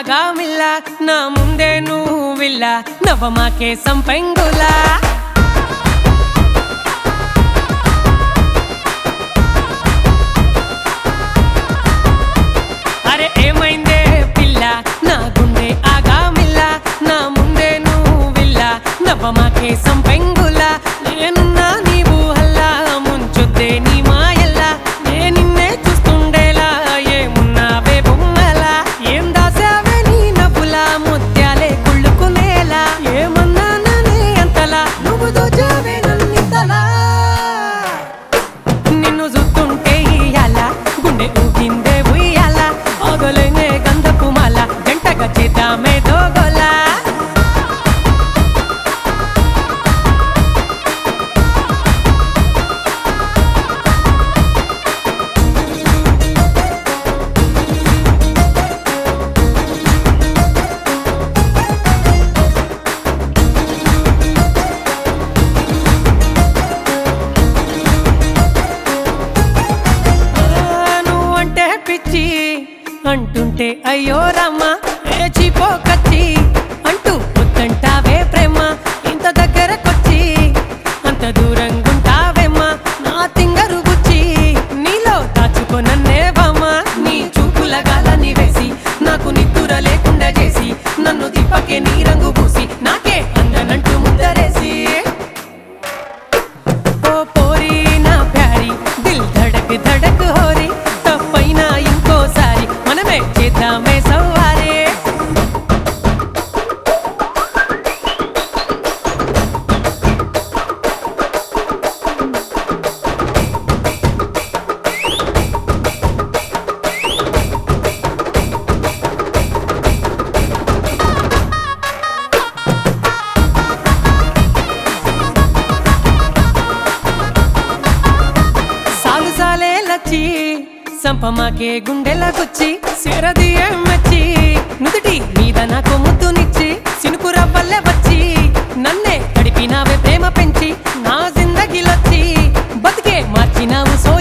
ఆగామిల్ల నా ముందే నువ్విల్ల నవమాకే సంపెంగులా అరే ఏమైందే పిల్ల నా గుండె ఆగామిల్ల నా ముందే నువ్విల్ల నవ్వమాకే సంపెంగుల నేనున్నా నీవు హల్లా ముంచుద్దే నీ మాయల్లా నే నిన్నే చూస్తుండేలా ఏమున్నావే బొమ్మలా ఏం దాసావే నీ నవ్వులా ముత్యాలే కుళ్ళుకునేలా ఏమన్నాననే అంతలా నువ్వు దోచావే నన్నింతలా నిన్ను చూస్తుంటే ఇయ్యాల గుండె ఊగిందే ఉయ్యాల ఆగలేనే గంధపు మాల గంటగా చేద్దామే దోగోలా నువ్వంటే పిచ్చి అంటుంటే అయ్యో రామ్మ ఏచిపోకచ్చి అంటూ వద్దంటావే ప్రేమ ఇంత దగ్గరకొచ్చి అంత దూరంగుంటావేమ్మా నా తింగరు గుచ్చి నీలో దాచుకొనన్నే బామ్మ నీ చూపుల గాలని వేసి నాకు నిద్దుర లేకుండా చేసి నన్ను తిప్పకే నీ రంగు పూసి నాకే అందనంటూ ముద్దరేసి ఓ పోరి నా ప్యారి దిల్ ధడక్ ధడక్ హోరి తప్పైనా ఇంకోసారి మనమే చేద్దామే సవారే సాలు సాలే లచ్చి సంపమాకే గుండెల గుచ్చి సెరది మెచ్చి నుదుటి మీద నాకు ముద్దునిచ్చి సినుకు రవ్వల్లే వచ్చి నన్నే గడిపినావే ప్రేమ పెంచి నా జిందగిలొచ్చి బతికే మార్చినావు సో